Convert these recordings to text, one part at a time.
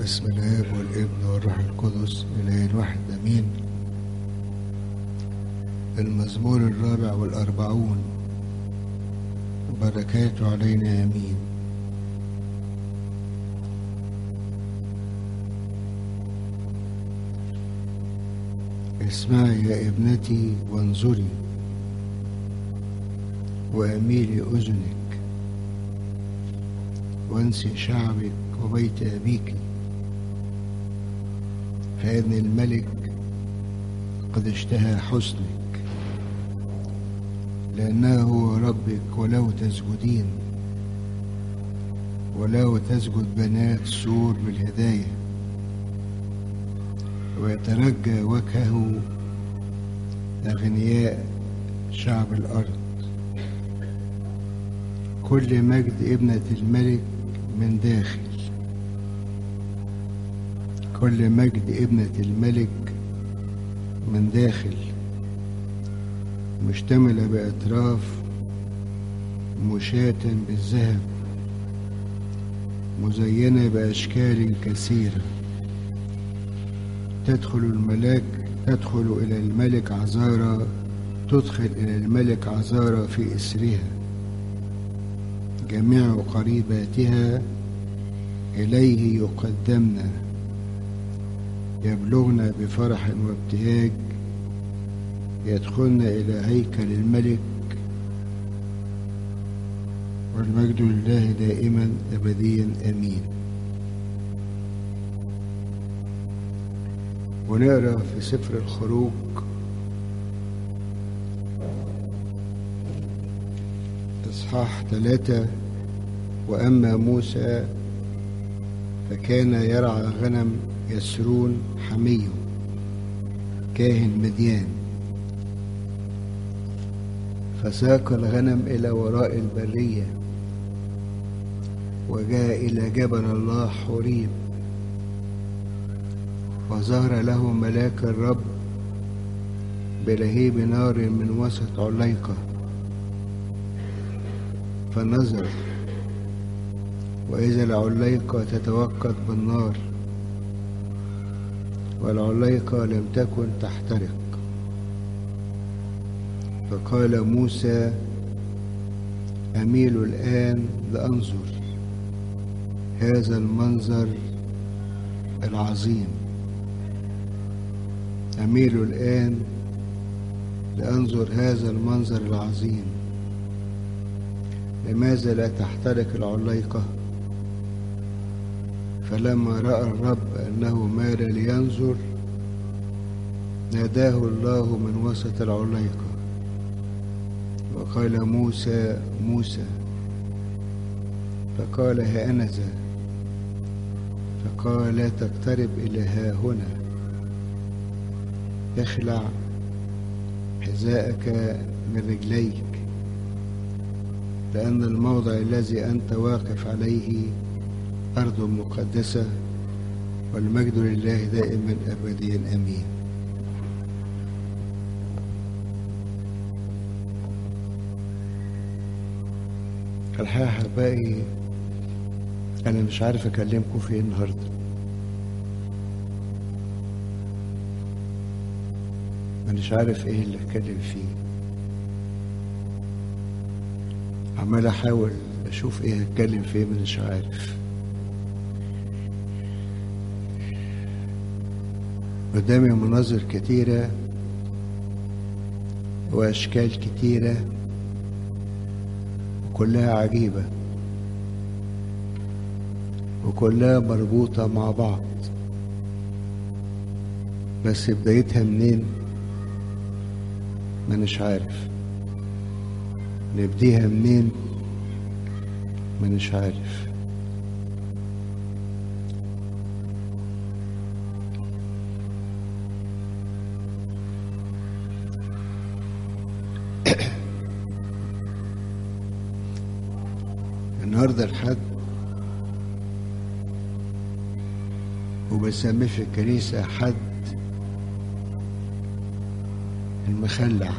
بسم الاب والابن والروح القدس اله الواحد امين المزمور الرابع والاربعون بركاته علينا امين اسمعي يا ابنتي وانظري واميلي اذنك وانسي شعبك وبيت أبيك فإن الملك قد اشتهى حسنك لأنه هو ربك ولو تسجدين ولو تسجد بنات سور بالهداية ويترجى وجهه أغنياء شعب الأرض كل مجد ابنة الملك من داخل كل مجد ابنة الملك من داخل مشتملة بأطراف مشاة بالذهب مزينة بأشكال كثيرة تدخل الملاك تدخل إلى الملك عذارى تدخل إلى الملك عذارى في إسرها جميع قريباتها إليه يقدمن يبلغن بفرح وابتهاج يدخلن إلى هيكل الملك والمجد لله دائما أبديا أمين ونقرأ في سفر الخروج إصحاح ثلاثة وأما موسى فكان يرعى غنم يسرون حميه كاهن مديان فساق الغنم إلى وراء البرية وجاء إلى جبل الله حريب وظهر له ملاك الرب بلهيب نار من وسط عليقة فنظر وإذا العليقة تتوقد بالنار والعليقة لم تكن تحترق فقال موسى أميل الآن لأنظر هذا المنظر العظيم أميل الآن لأنظر هذا المنظر العظيم لماذا لا تحترق العليقة فلما رأى الرب أنه مال لينظر ناداه الله من وسط العليقة وقال موسى موسى فقال هأنذا فقال لا تقترب إلى ها هنا اخلع حذاءك من رجليك لأن الموضع الذي أنت واقف عليه أرض مقدسة والمجد لله دائما أبديا أمين الحقيقة أحبائي أنا مش عارف أكلمكم في إيه النهاردة مش عارف إيه اللي أتكلم فيه عمال أحاول أشوف إيه هتكلم فيه مش عارف قدامي مناظر كتيرة وأشكال كتيرة وكلها عجيبة وكلها مربوطة مع بعض بس بدايتها منين مانيش عارف نبديها منين مانيش عارف النهارده الحد وبسميه في الكنيسة حد المخلع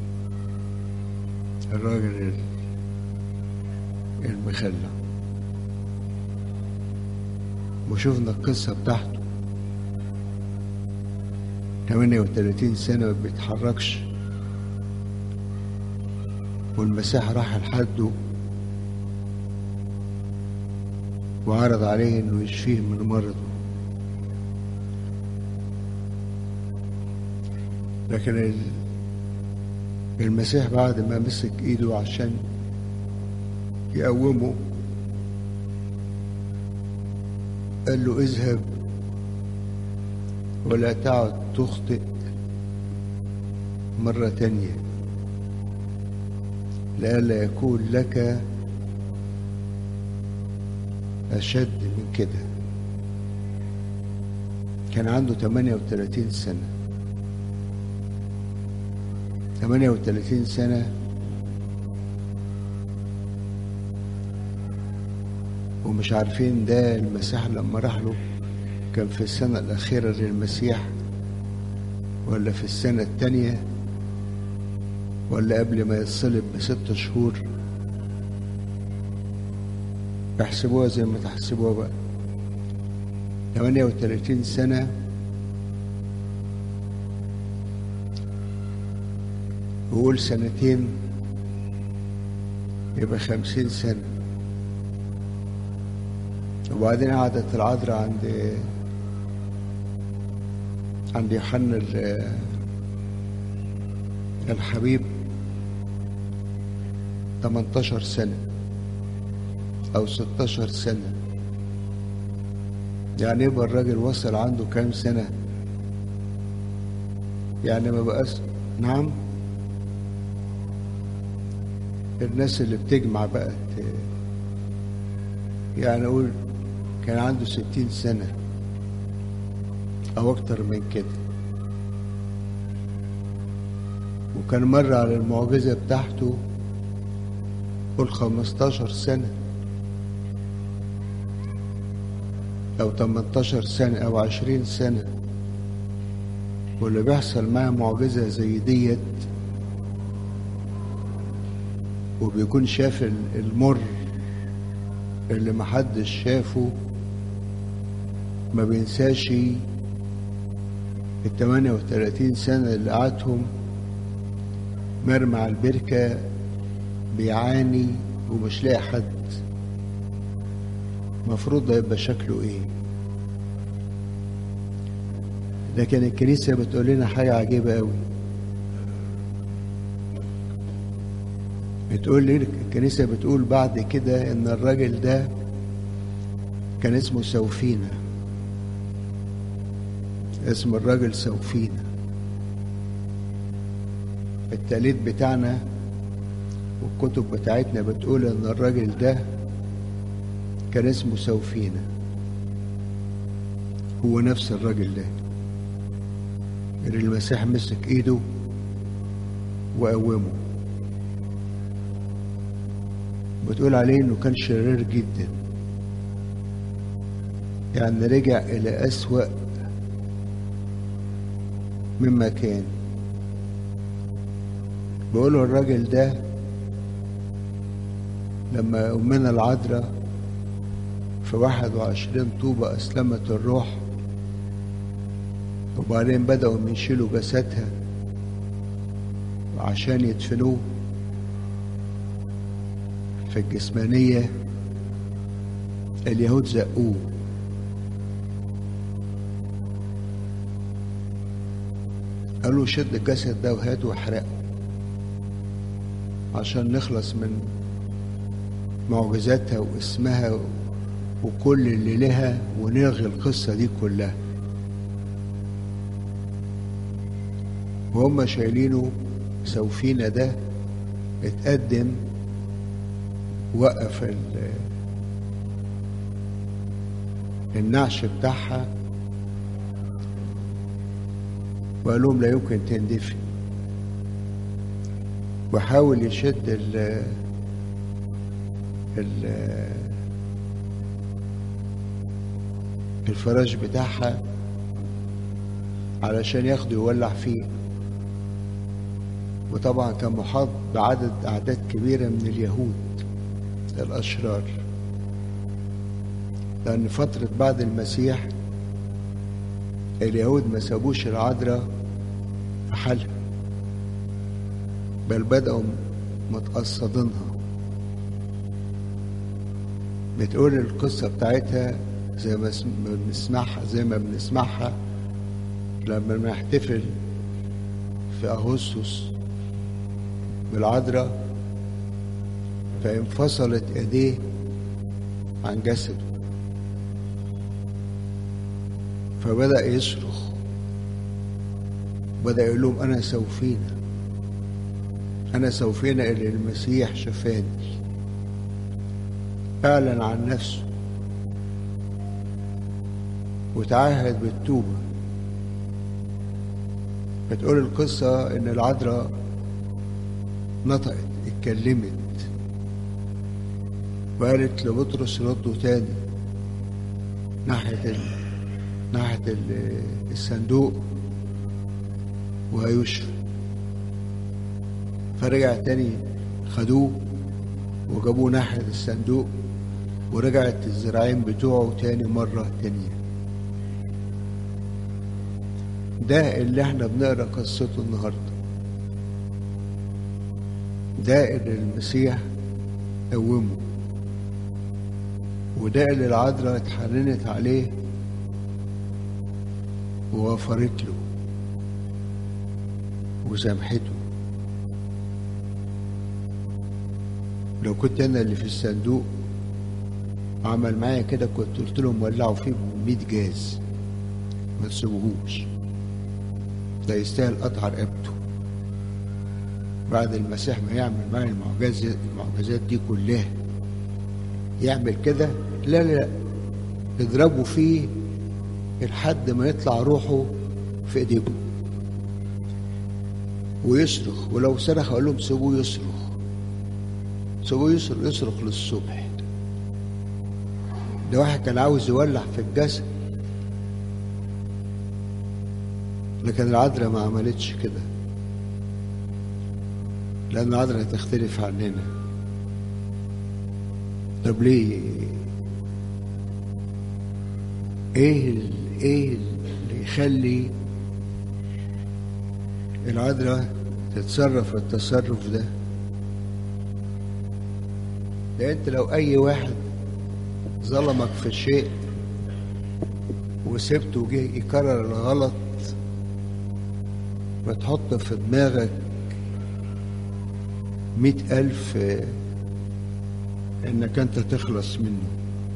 الراجل المخلع وشفنا القصة بتاعته 38 سنة ما بيتحركش والمسيح راح لحده وعرض عليه انه يشفيه من مرضه لكن المسيح بعد ما مسك ايده عشان يقومه قال له اذهب ولا تعد تخطئ مرة تانية لئلا يكون لك أشد من كده كان عنده 38 سنة 38 سنة ومش عارفين ده المسيح لما راح له كان في السنة الأخيرة للمسيح ولا في السنة التانية ولا قبل ما يتصلب بست شهور احسبوها زي ما تحسبوها بقى 38 سنة وقول سنتين يبقى خمسين سنة وبعدين قعدت العذراء عند عند يوحنا الحبيب 18 سنة أو 16 سنة يعني يبقى الراجل وصل عنده كام سنة يعني ما بقاش نعم الناس اللي بتجمع بقى يعني أقول كان عنده ستين سنة أو أكتر من كده وكان مر على المعجزة بتاعته قول خمستاشر سنة أو تمنتاشر سنة أو عشرين سنة واللي بيحصل معاه معجزة زي ديت وبيكون شاف المر اللي محدش شافه ما بينساش ال 38 سنة اللي قعدهم مرمى على البركة بيعاني ومش لاقي حد المفروض ده يبقى شكله ايه لكن الكنيسة بتقول لنا حاجة عجيبة قوي بتقول لي الكنيسة بتقول بعد كده ان الراجل ده كان اسمه سوفينا اسم الراجل سوفينا التقليد بتاعنا والكتب بتاعتنا بتقول ان الراجل ده كان اسمه سوفينا هو نفس الراجل ده اللي المسيح مسك ايده وقومه بتقول عليه انه كان شرير جدا يعني رجع الى اسوأ مما كان بيقولوا الراجل ده لما أمنا العذراء في واحد وعشرين طوبة أسلمت الروح وبعدين بدأوا يشيلوا جسدها عشان يدفنوه في الجسمانية اليهود زقوه قالوا شد الجسد ده وهاته واحرقه عشان نخلص من معجزاتها واسمها وكل اللي لها ونلغي القصة دي كلها وهم شايلينه سوفينا ده اتقدم وقف النعش بتاعها وقال لهم لا يمكن تندفن وحاول يشد ال ال الفراش بتاعها علشان ياخده يولع فيه وطبعا كان محاط بعدد أعداد كبيرة من اليهود الأشرار لأن فترة بعد المسيح اليهود ما سابوش العذراء في حالها بل بدأوا متقصدينها بتقول القصة بتاعتها زي ما بنسمعها زي ما بنسمعها لما بنحتفل في أغسطس بالعذراء فانفصلت ايديه عن جسده فبدأ يصرخ بدأ يقول لهم أنا سوفينا أنا سوفينا اللي المسيح شفاني أعلن عن نفسه وتعهد بالتوبة بتقول القصة إن العذراء نطقت اتكلمت وقالت لبطرس ردوا تاني ناحية ال... ناحية ال... الصندوق وهيشفى فرجع تاني خدوه وجابوه ناحية الصندوق ورجعت الذراعين بتوعه تاني مرة تانية ده اللي احنا بنقرا قصته النهارده ده اللي المسيح قومه وده اللي العذراء اتحننت عليه وغفرت له وسامحته لو كنت انا اللي في الصندوق عمل معايا كده كنت قلت لهم ولعوا فيه 100 جاز ما تسيبوهوش ده يستاهل قطع رقبته بعد المسيح ما يعمل معايا المعجزات المعجزات دي كلها يعمل كده لا لا اضربوا فيه لحد ما يطلع روحه في ايديكم ويصرخ ولو صرخ اقول لهم سيبوه يصرخ سيبوه يصرخ يصرخ للصبح ده واحد كان عاوز يولع في الجسد لكن العذراء ما عملتش كده لأن العذراء تختلف عننا طب ليه ايه ال- ايه اللي يخلي العذراء تتصرف التصرف ده ده انت لو اي واحد ظلمك في شيء وسبته وجه يكرر الغلط وتحط في دماغك مئة ألف آه، إنك أنت تخلص منه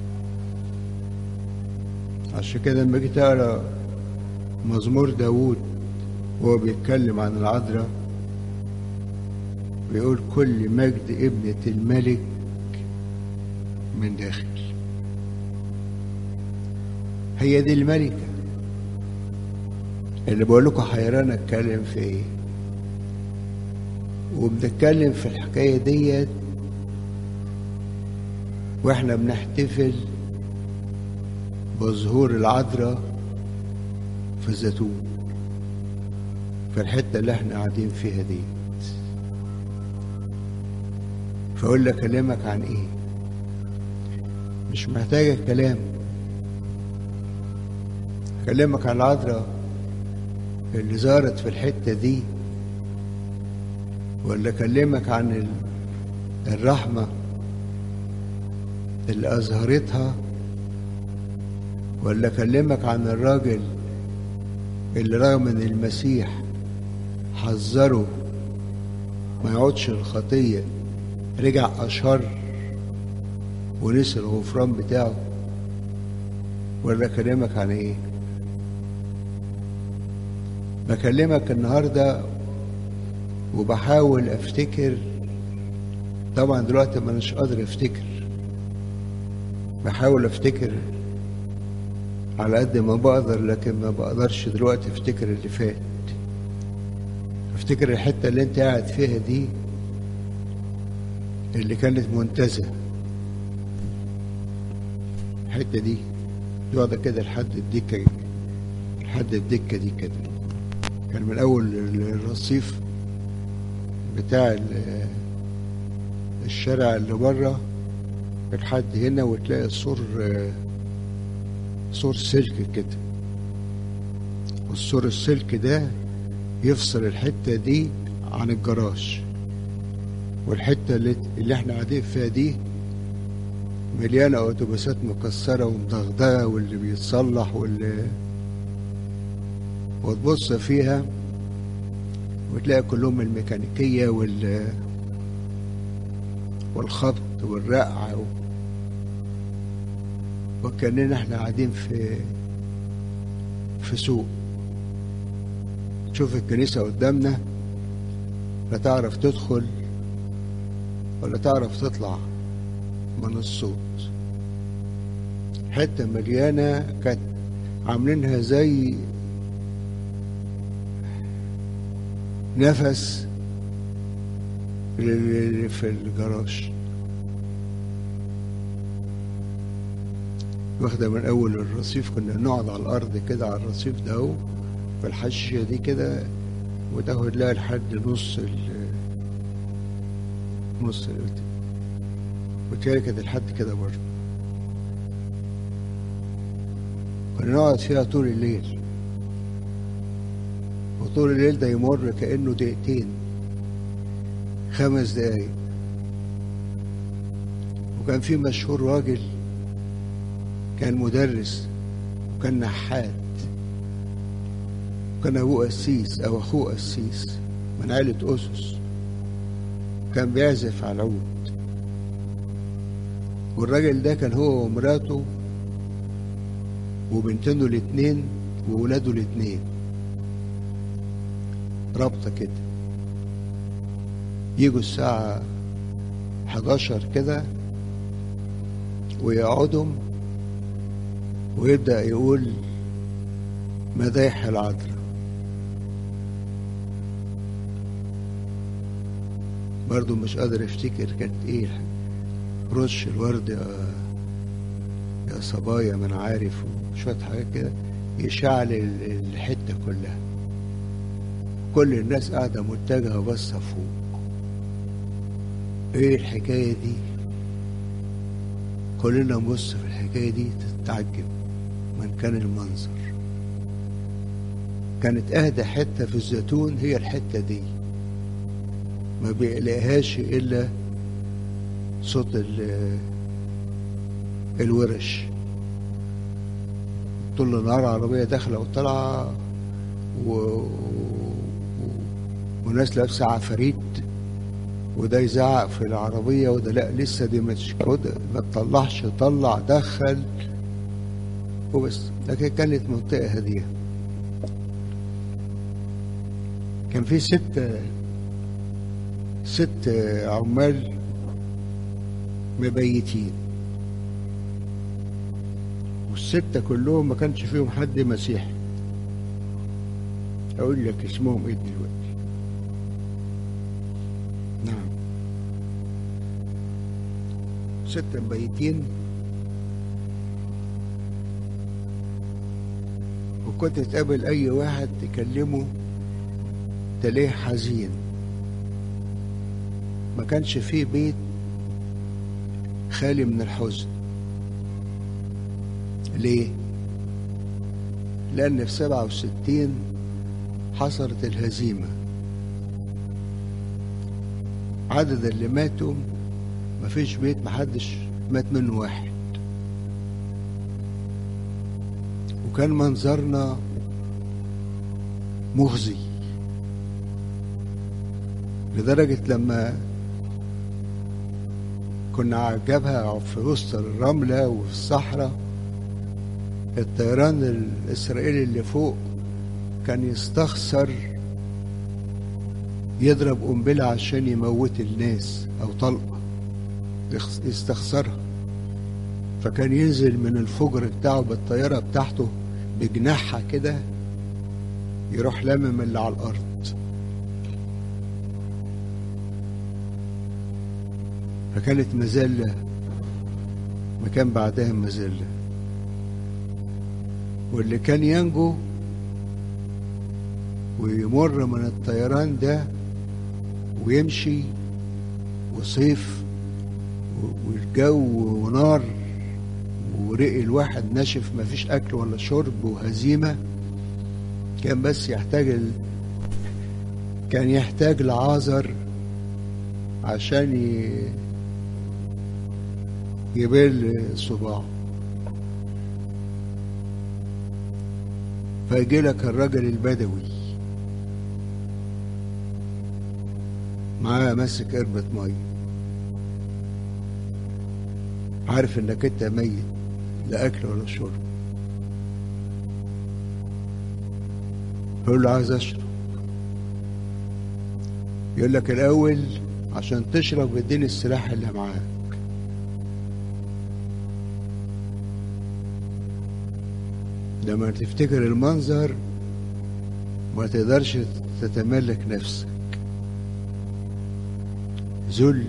عشان كده لما جيت أقرأ مزمور داوود وهو بيتكلم عن العذراء بيقول كل مجد ابنة الملك من داخل هي دي الملكة اللي بقول لكم حيران اتكلم في ايه وبنتكلم في الحكاية ديت واحنا بنحتفل بظهور العذراء في الزيتون في الحتة اللي احنا قاعدين فيها دي فأقول لك أكلمك عن إيه مش محتاجة كلام أكلمك عن العذراء اللي زارت في الحتة دي ولا أكلمك عن ال- الرحمة اللي أظهرتها ولا أكلمك عن الراجل اللي رغم إن المسيح حذره ما يقعدش الخطية رجع أشر ونسي الغفران بتاعه ولا أكلمك عن إيه؟ بكلمك النهارده وبحاول افتكر طبعا دلوقتي ما مش قادر افتكر بحاول افتكر على قد ما بقدر لكن ما بقدرش دلوقتي افتكر اللي فات افتكر الحته اللي انت قاعد فيها دي اللي كانت منتزه الحته دي تقعد كده لحد الدكه لحد الدكه دي كده كان من اول الرصيف بتاع ال- الشارع اللي بره لحد هنا وتلاقي السور آه، سور سلك كده والسور السلك ده يفصل الحتة دي عن الجراج والحتة اللي, اللي احنا قاعدين فيها دي مليانة أتوبيسات مكسرة ومدغدغة واللي بيتصلح واللي وتبص فيها وتلاقي كلهم الميكانيكية وال والخبط والرقع و... وكأننا احنا قاعدين في في سوق تشوف الكنيسة قدامنا لا تعرف تدخل ولا تعرف تطلع من الصوت حتة مليانة كانت عاملينها زي نفس اللي في الجراج واخدة من أول الرصيف كنا نقعد على الأرض كده على الرصيف ده اهو في الحشية دي كده وتاخد لها لحد نص ال نص ال وتالي كانت لحد كده برضه كنا نقعد فيها طول الليل وطول الليل ده يمر كأنه دقيقتين خمس دقايق وكان في مشهور راجل كان مدرس وكان نحات وكان أبوه قسيس أو أخوه قسيس من عائلة أسس كان بيعزف على العود والراجل ده كان هو ومراته وبنتينه الاتنين وولاده الاتنين رابطة كده يجوا الساعة 11 كده ويقعدهم ويبدأ يقول مدايح العذراء برضو مش قادر افتكر كانت ايه رش الورد يا يا صبايا من عارف وشوية حاجات كده يشعل الحتة كلها كل الناس قاعدة متجهة باصة فوق ايه الحكاية دي كلنا نبص في الحكاية دي تتعجب من كان المنظر كانت اهدى حتة في الزيتون هي الحتة دي ما بيقلقهاش الا صوت الورش طول النهار عربية داخلة وطالعة و... و... وناس لابسة عفاريت وده يزعق في العربية وده لا لسه دي مش كده ما تطلعش طلع دخل وبس لكن كانت منطقة هادية كان في ست ست عمال مبيتين والستة كلهم ما كانش فيهم حد مسيحي أقول لك اسمهم إيه دلوقتي نعم ستة مبيتين وكنت تقابل أي واحد تكلمه تلاقيه حزين ما كانش فيه بيت خالي من الحزن ليه؟ لأن في سبعة وستين حصلت الهزيمة عدد اللي ماتوا مفيش بيت محدش مات منه واحد وكان منظرنا مخزي لدرجة لما كنا على الجبهة في وسط الرملة وفي الصحراء الطيران الإسرائيلي اللي فوق كان يستخسر يضرب قنبلة عشان يموت الناس أو طلقة يستخسرها فكان ينزل من الفجر بتاعه بالطيارة بتاعته بجناحها كده يروح لمم اللي على الأرض فكانت مذلة مكان بعدها مذلة واللي كان ينجو ويمر من الطيران ده ويمشي وصيف والجو ونار ورقي الواحد ناشف مفيش اكل ولا شرب وهزيمه كان بس يحتاج ال... كان يحتاج لعازر عشان ي... يبل صباعه فيجي لك الراجل البدوي معاه ماسك قربة مية عارف انك انت ميت لا اكل ولا شرب يقول له عايز اشرب يقول لك الاول عشان تشرب اديني السلاح اللي معاك لما تفتكر المنظر ما تقدرش تتملك نفسك ذل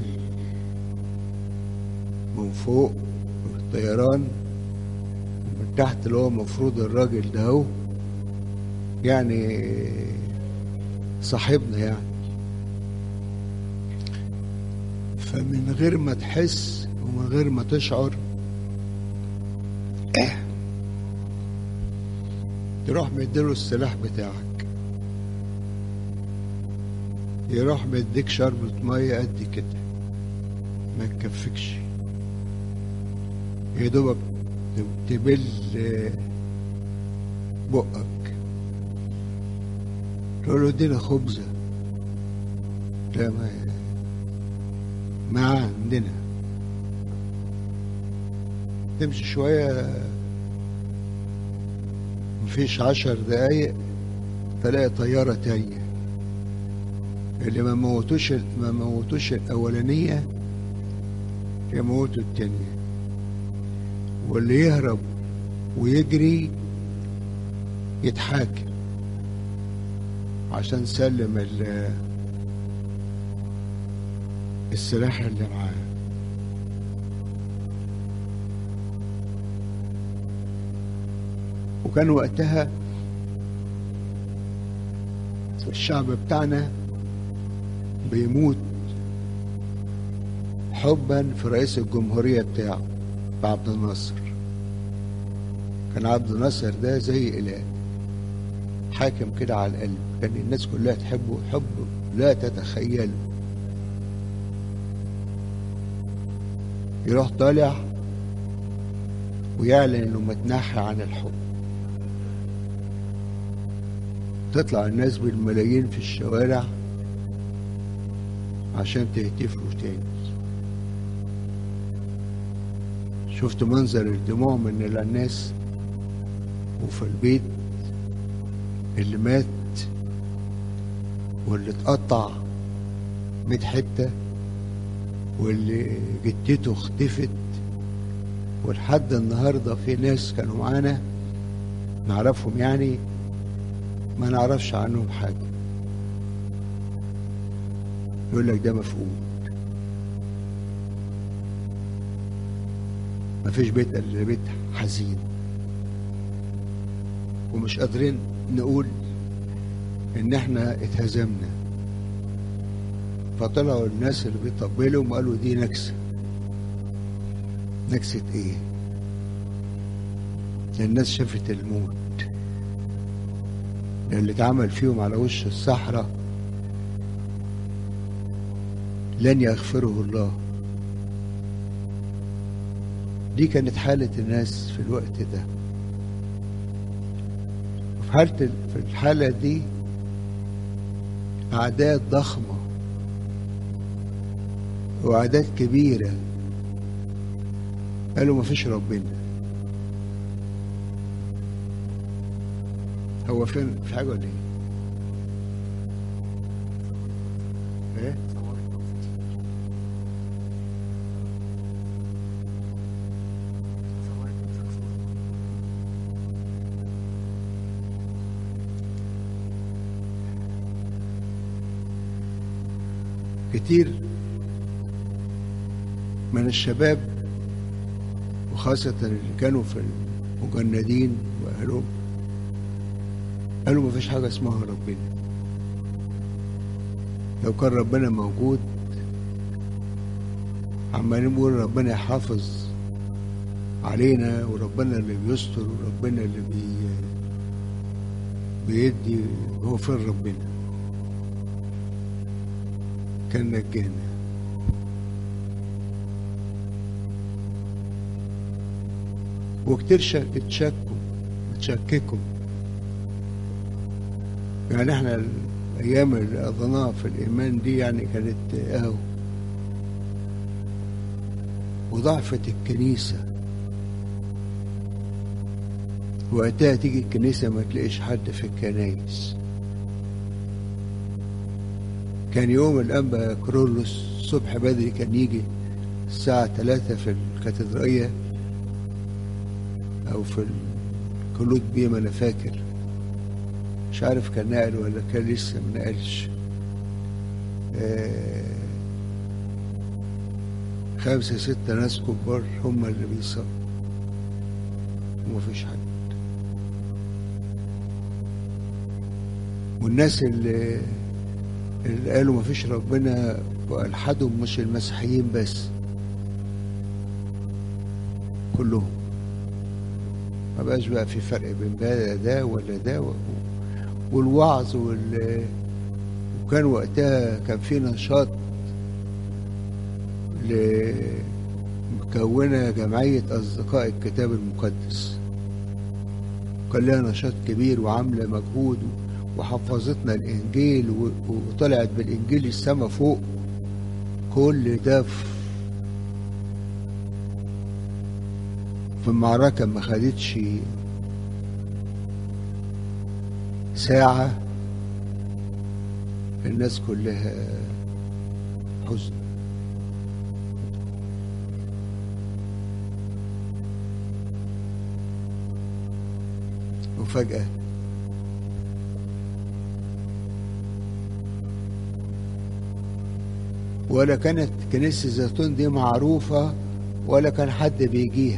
من فوق الطيران من تحت اللي هو المفروض الراجل ده هو يعني صاحبنا يعني فمن غير ما تحس ومن غير ما تشعر تروح مديله السلاح بتاعك يروح مديك شربة مية قد كده ما تكفكش يا دوبك تبل بقك تقول له ادينا خبزة لا ما ما عندنا تمشي شوية مفيش عشر دقايق تلاقي طيارة تانية اللي ما موتوش ما موتوش الأولانية يموتوا التانية واللي يهرب ويجري يتحاكم عشان سلم السلاح اللي معاه وكان وقتها الشعب بتاعنا بيموت حبا في رئيس الجمهورية بتاعه عبد الناصر كان عبد الناصر ده زي إله حاكم كده على القلب كان الناس كلها تحبه حب لا تتخيله يروح طالع ويعلن انه متنحى عن الحب تطلع الناس بالملايين في الشوارع عشان تهتف له تاني شفت منظر الدموع من الناس وفي البيت اللي مات واللي اتقطع ميت حتة واللي جتته اختفت ولحد النهاردة في ناس كانوا معانا نعرفهم يعني ما نعرفش عنهم حاجة يقول لك ده مفقود مفيش بيت الا بيت حزين ومش قادرين نقول ان احنا اتهزمنا فطلعوا الناس اللي بيطبلوا وقالوا دي نكسة نكسة ايه الناس شافت الموت اللي اتعمل فيهم على وش الصحراء لن يغفره الله دي كانت حالة الناس في الوقت ده وفي حالة في الحالة دي أعداد ضخمة وأعداد كبيرة قالوا مفيش ربنا هو فين في حاجة ولا ايه؟ ايه؟ كتير من الشباب وخاصة اللي كانوا في المجندين وأهلهم قالوا مفيش حاجة اسمها ربنا لو كان ربنا موجود عمالين بيقول ربنا يحافظ علينا وربنا اللي بيستر وربنا اللي بي بيدي هو فين ربنا كان نجانا وكتير شك- اتشكوا اتشككوا يعني احنا الايام اللي قضيناها في الايمان دي يعني كانت اهو وضعفت الكنيسه وقتها تيجي الكنيسة ما تلاقيش حد في الكنايس كان يوم الأنبا كرولوس الصبح بدري كان يجي الساعة ثلاثة في الكاتدرائية أو في الكلود بيما أنا فاكر مش عارف كان نقل ولا كان لسه ما نقلش آه، خمسة ستة ناس كبار هم اللي بيصلوا ومفيش حد والناس اللي, اللي قالوا مفيش ربنا والحدهم مش المسيحيين بس كلهم ما بقاش بقى في فرق بين ده ده ولا ده و- والوعظ وال وكان وقتها كان في نشاط لمكونة جمعية أصدقاء الكتاب المقدس كان لها نشاط كبير وعاملة مجهود وحفظتنا الإنجيل و- وطلعت بالإنجيل السما فوق كل ده في في المعركة ما خدتش ساعة الناس كلها حزن وفجأة ولا كانت كنيسة الزيتون دي معروفة ولا كان حد بيجيها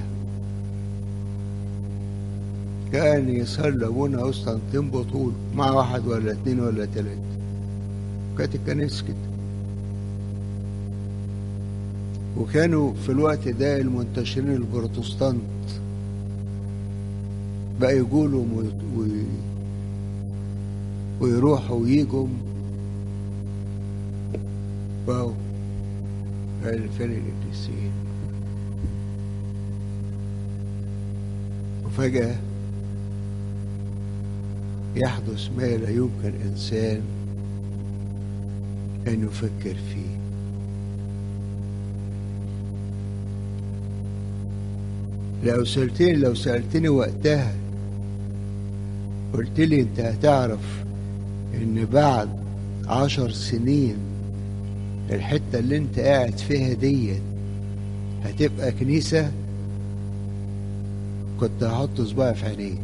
كان يصلي أبونا قسطنطين بطول مع واحد ولا اتنين ولا تلاتة كانت الكنيسة كده وكانوا في الوقت ده المنتشرين البروتستانت بقى يقولوا وي- وي- ويروحوا ويجوا واو فين فين القديسين وفجأة يحدث ما لا يمكن إنسان أن يفكر فيه لو سألتني لو سألتني وقتها قلت لي أنت هتعرف إن بعد عشر سنين الحتة اللي أنت قاعد فيها ديت هتبقى كنيسة كنت هحط صباعي في عينيه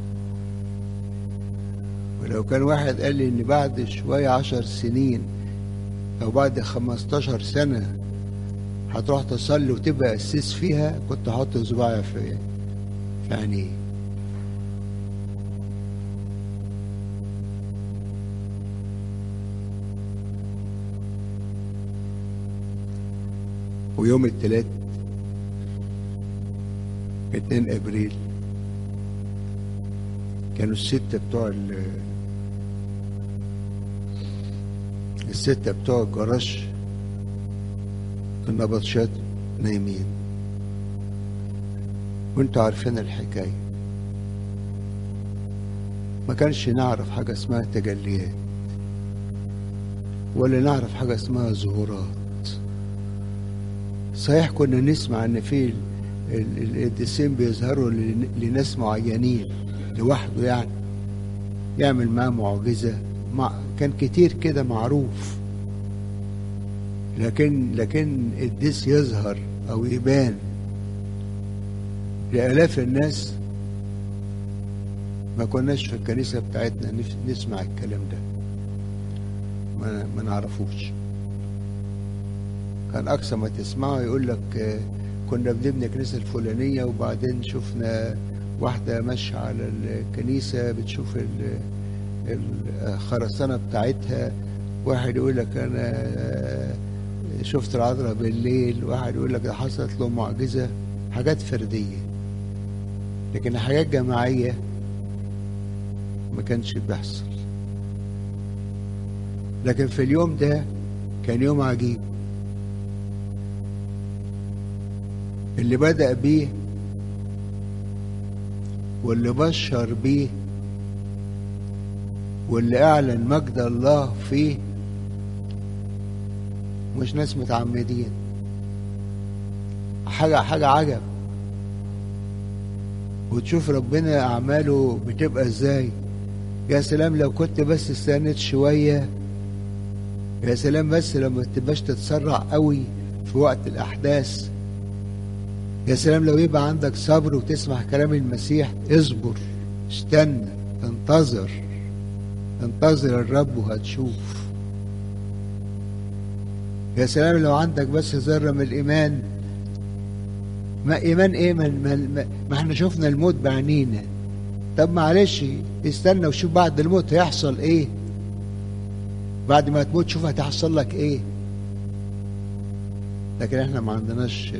ولو كان واحد قال لي ان بعد شوية عشر سنين او بعد خمستاشر سنة هتروح تصلي وتبقى قسيس فيها كنت هحط صباعي في في عينيه ويوم التلات 2 ابريل كانوا الستة بتوع ال الستة بتوع الجراش في النبطشات نايمين وانتوا عارفين الحكاية ما كانش نعرف حاجة اسمها تجليات ولا نعرف حاجة اسمها ظهورات صحيح كنا نسمع ان في ال- ال- القديسين بيظهروا لن- لناس معينين لوحده يعني يعمل معاه معجزة مع كان كتير كده معروف لكن لكن القديس يظهر او يبان لآلاف الناس ما كناش في الكنيسة بتاعتنا نف- نسمع الكلام ده ما, ما نعرفوش كان أقصى ما تسمعه يقول لك آه، كنا بنبني الكنيسة الفلانية وبعدين شفنا واحدة ماشية على الكنيسة بتشوف ال- الخرسانة بتاعتها واحد يقول لك أنا آه، شفت العذراء بالليل واحد يقول لك ده حصلت له معجزة حاجات فردية لكن حاجات جماعية ما كانش بيحصل لكن في اليوم ده كان يوم عجيب اللي بدأ بيه واللي بشر بيه واللي أعلن مجد الله فيه مش ناس متعمدين حاجة حاجة عجب وتشوف ربنا أعماله بتبقى إزاي يا سلام لو كنت بس استنيت شوية يا سلام بس لما تبقاش تتسرع قوي في وقت الأحداث يا سلام لو يبقى عندك صبر وتسمع كلام المسيح اصبر استنى انتظر انتظر الرب وهتشوف يا سلام لو عندك بس ذرة من الإيمان ما إيمان إيه ما, ما, ما احنا شفنا الموت بعينينا طب معلش استنى وشوف بعد الموت هيحصل إيه بعد ما تموت شوف هتحصل لك إيه لكن احنا ما عندناش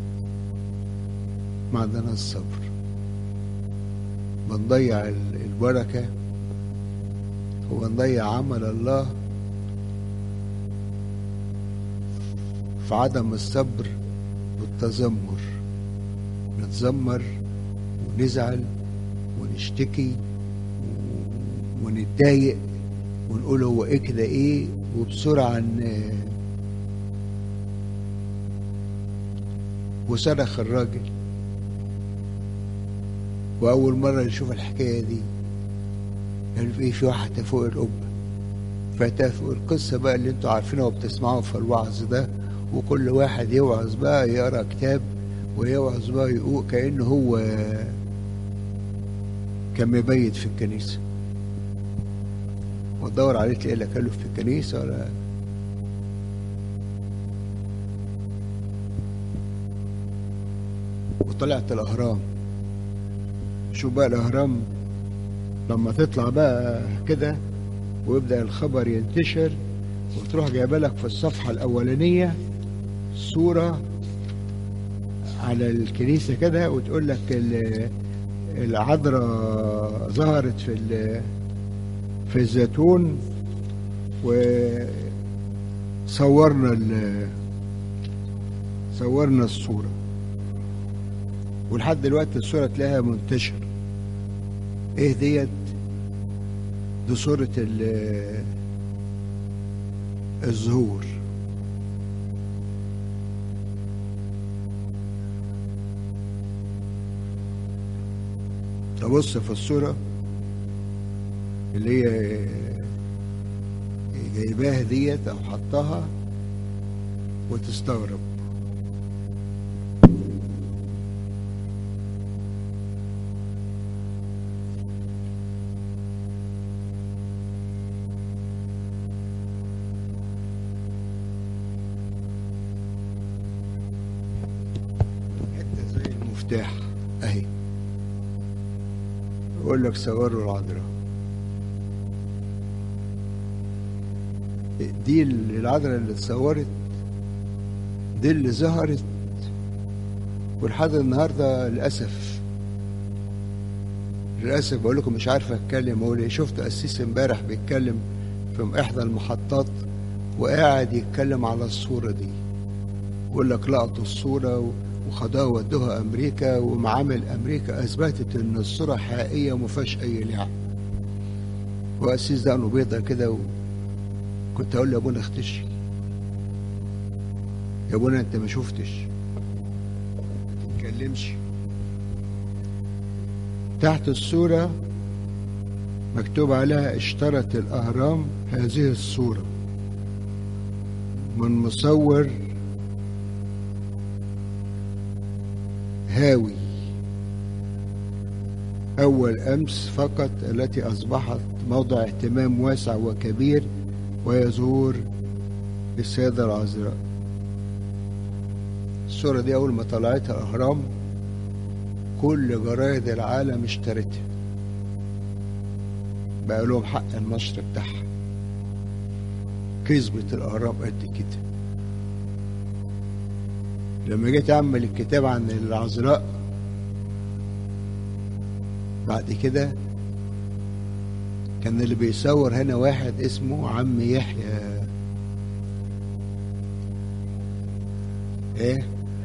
ما عندناش صبر بنضيع البركة وبنضيع عمل الله في عدم الصبر والتذمر نتذمر ونزعل ونشتكي ونتضايق ونقول هو ايه كده ايه وبسرعة وصرخ الراجل وأول مرة نشوف الحكاية دي قال في في واحدة فوق القبة فأتى فوق القصة بقى اللي انتوا عارفينها وبتسمعوها في الوعظ ده وكل واحد يوعظ بقى يقرا كتاب ويوعظ بقى يقول كأنه هو كان مبيت في الكنيسة وتدور عليه تلاقي لك قال في الكنيسة ولا وطلعت الأهرام شوف بقى الأهرام لما تطلع بقى كده ويبدأ الخبر ينتشر وتروح جايبه لك في الصفحة الأولانية صورة على الكنيسة كده وتقول لك العذراء ظهرت في في الزيتون وصورنا صورنا الصورة ولحد دلوقتي الصورة تلاقيها منتشرة ايه ديت دي صورة الظهور تبص في الصورة اللي هي جايباها ديت او حطها وتستغرب المفتاح اهي يقول لك صوروا العذراء دي العذراء اللي اتصورت دي اللي ظهرت ولحد النهارده للاسف للاسف بقول لكم مش عارف اتكلم اقول ايه شفت قسيس امبارح بيتكلم في احدى المحطات وقاعد يتكلم على الصوره دي يقول لك لقطوا الصوره وخدوها ودوها امريكا ومعامل امريكا اثبتت ان الصوره حقيقيه وما فيهاش اي لعب وقسيس دقنه بيضه كده و... كنت اقول لابونا اختشي يا ابونا انت ما شفتش ما تتكلمش تحت الصوره مكتوب عليها اشترت الاهرام هذه الصوره من مصور هاوي أول أمس فقط التي أصبحت موضع اهتمام واسع وكبير وهي ظهور السيدة العذراء الصورة دي أول ما طلعتها الأهرام كل جرايد العالم اشترتها بقى لهم حق النشر بتاعها كسبت الأهرام قد كده لما جيت اعمل الكتاب عن العذراء بعد كده كان اللي بيصور هنا واحد اسمه عم يحيى ايه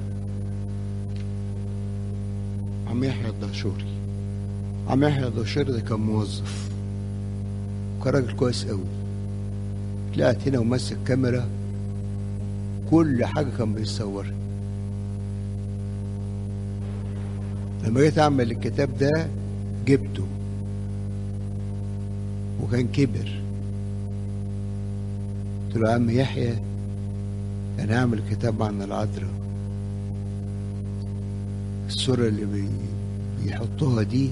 عم يحيى الدهشوري عم يحيى الدهشوري ده كان موظف وكان راجل كويس قوي طلعت هنا وماسك كاميرا كل حاجة كان بيصورها لما جيت أعمل الكتاب ده جبته وكان كبر قلت له يا عم يحيى أنا هعمل كتاب عن العذراء الصورة اللي بي بيحطوها دي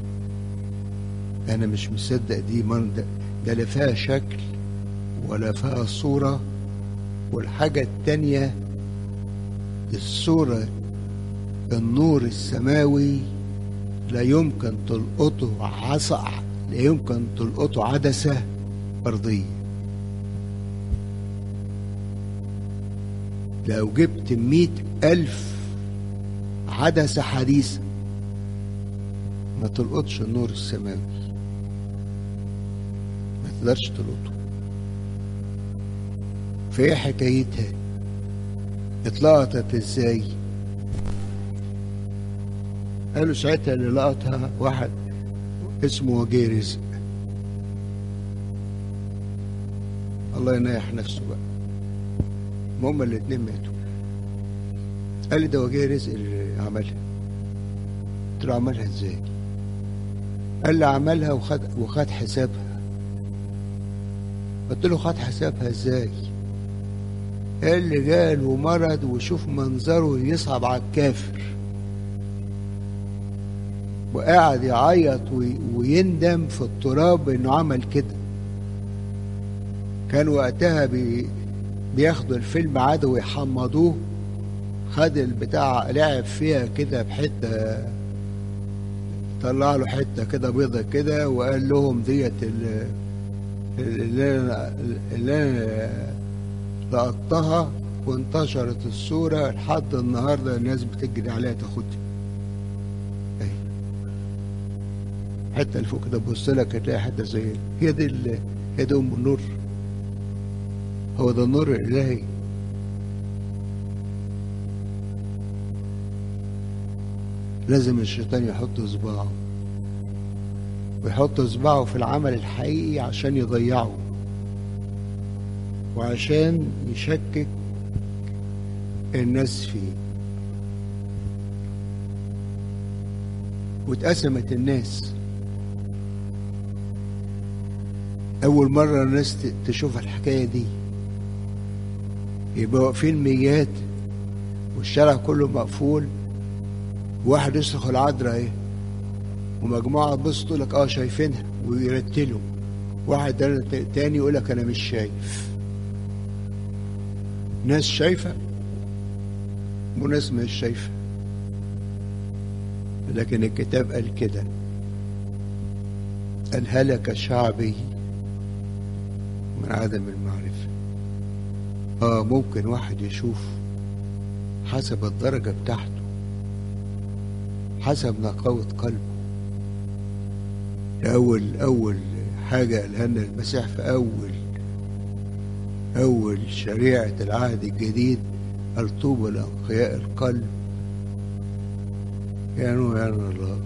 أنا مش مصدق دي من ده, ده لا فيها شكل ولا فيها صورة والحاجة التانية الصورة النور السماوي لا يمكن تلقطه عصا لا يمكن تلقطه عدسة أرضية لو جبت مئة ألف عدسة حديثة ما تلقطش النور السماوي ما تقدرش تلقطه فايه حكايتها اتلقطت ازاي قالوا ساعتها اللي لقطها واحد اسمه وجيه رزق الله ينيح نفسه بقى هما الاتنين ماتوا قال لي ده وجيه رزق اللي عملها قلت له عملها ازاي قال لي عملها وخد وخد حسابها قلت له خد حسابها ازاي قال لي جاله مرض وشوف منظره يصعب على الكافر وقاعد يعيط ويندم في التراب انه عمل كده كان وقتها بي بياخدوا الفيلم عادي ويحمضوه خد البتاع لعب فيها كده بحته طلع له حته كده بيضه كده وقال لهم ديت اللي انا اللي انا لقطتها وانتشرت الصوره لحد النهارده الناس بتجري عليها تاخدها اهي حته اللي فوق كده تبص لك هتلاقي حته زي هي دي هي دي ام النور هو ده النور الالهي لازم الشيطان يحط صباعه ويحط صباعه في العمل الحقيقي عشان يضيعه وعشان يشكك الناس فيه واتقسمت الناس أول مرة الناس تشوف الحكاية دي يبقى واقفين ميات والشارع كله مقفول واحد يصرخ العذراء ايه ومجموعة تبص تقول لك اه شايفينها ويرتلوا واحد تاني يقول لك انا مش شايف ناس شايفة وناس مش شايفة لكن الكتاب قال كده قال هلك شعبي من عدم المعرفة اه ممكن واحد يشوف حسب الدرجة بتاعته حسب نقاوة قلبه أول أول حاجة قالها لنا المسيح في أول أول شريعة العهد الجديد قال طوبى لأنقياء القلب يعنوا يعني الله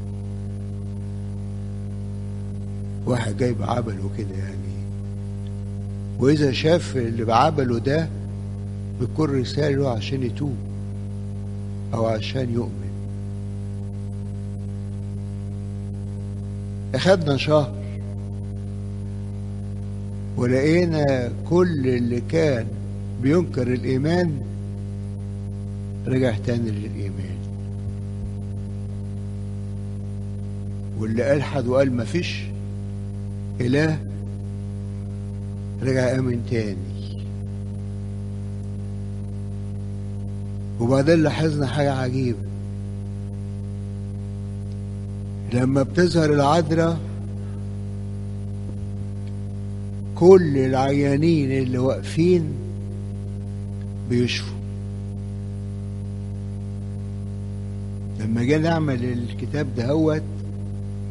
واحد جاي بعبله كده يعني وإذا شاف اللي بعبله ده بيكون رسالة عشان يتوب أو عشان يؤمن أخدنا شهر ولقينا كل اللي كان بينكر الإيمان رجع تاني للإيمان واللي ألحد وقال مفيش إله رجع آمن تاني وبعدين لاحظنا حاجة عجيبة لما بتظهر العذراء كل العيانين اللي واقفين بيشفوا لما جينا نعمل الكتاب دهوت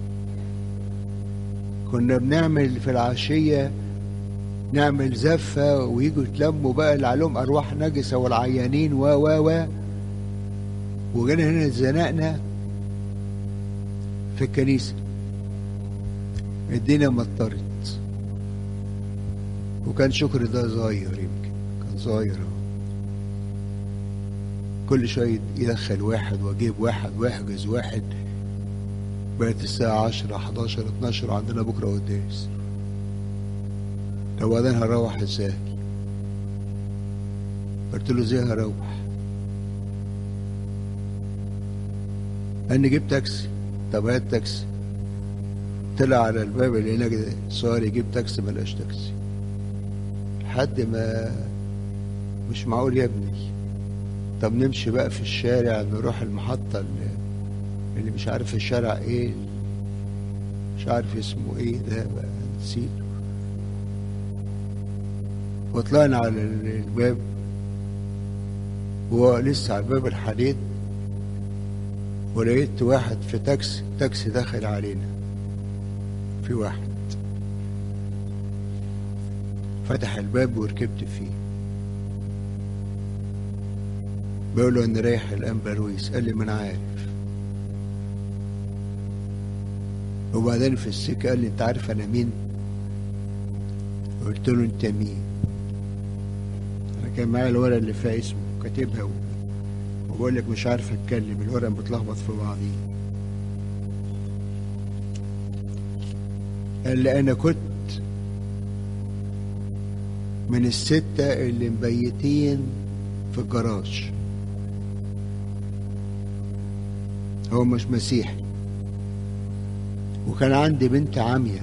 كنا بنعمل في العشية نعمل زفة ويجوا يتلموا بقى اللي عليهم أرواح نجسة والعيانين و و و وجينا هنا اتزنقنا في الكنيسة الدنيا مطرت وكان شكر ده صغير يمكن كان صغير أهو. كل شوية يدخل واحد واجيب واحد واحجز واحد بقت الساعة عشرة حداشر اتناشر عندنا بكرة قداس طب وبعدين هروح ازاي؟ قلت له ازاي هروح؟ قال لي جيب تاكسي طب هات تاكسي طلع على الباب اللي هناك ده صار يجيب تاكسي ملاش تاكسي لحد ما مش معقول يا ابني طب نمشي بقى في الشارع نروح المحطة اللي, اللي مش عارف الشارع ايه مش عارف اسمه ايه ده بقى نسيته وطلعنا على الباب وهو لسه على باب الحديد ولقيت واحد في تاكسي تاكسي داخل علينا في واحد فتح الباب وركبت فيه بقول له انا رايح الان برويس قال لي ما انا عارف وبعدين في السكه قال لي انت عارف انا مين قلت له انت مين انا كان معايا الورقه اللي فيها اسمه كاتبها و- وبقول لك مش عارف اتكلم الورقه بتلخبط في بعضيه قال لي انا كنت من الستة اللي مبيتين في الجراج هو مش مسيحي وكان عندي بنت عامية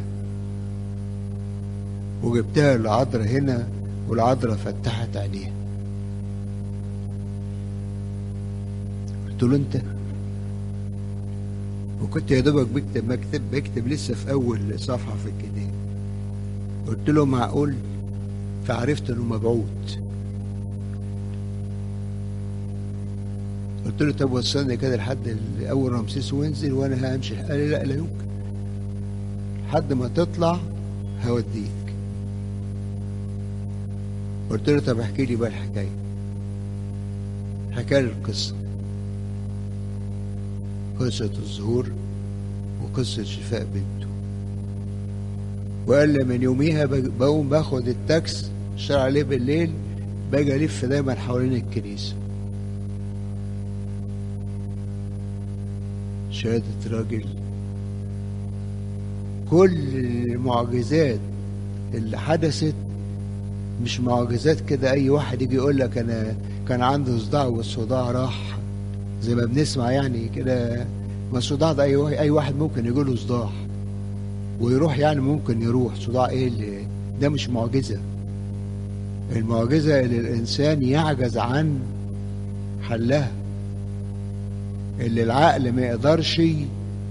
وجبتها العذراء هنا والعذراء فتحت عينيها قلت له انت وكنت يا دوبك بكتب مكتب بكتب لسه في اول صفحه في الكتاب قلت له معقول فعرفت انه مبعوث قلت له طب وصلني كده لحد ال- اول رمسيس وانزل وانا همشي قال لي لا لا يمكن لحد ما تطلع هوديك قلت له طب احكي لي بقى الحكايه حكى لي القصه قصه الظهور وقصه شفاء بنته وقال لي من يوميها بج- بقوم باخد التاكس اشتغل عليه بالليل باجي الف دايما حوالين الكنيسه شهادة راجل كل المعجزات اللي حدثت مش معجزات كده اي واحد يجي يقول لك انا كان عندي صداع والصداع راح زي ما بنسمع يعني كده ما الصداع ده اي واحد اي واحد ممكن يجي له صداع ويروح يعني ممكن يروح صداع ايه اللي ده مش معجزه المعجزه اللي الانسان يعجز عن حلها اللي العقل ما يقدرش ي-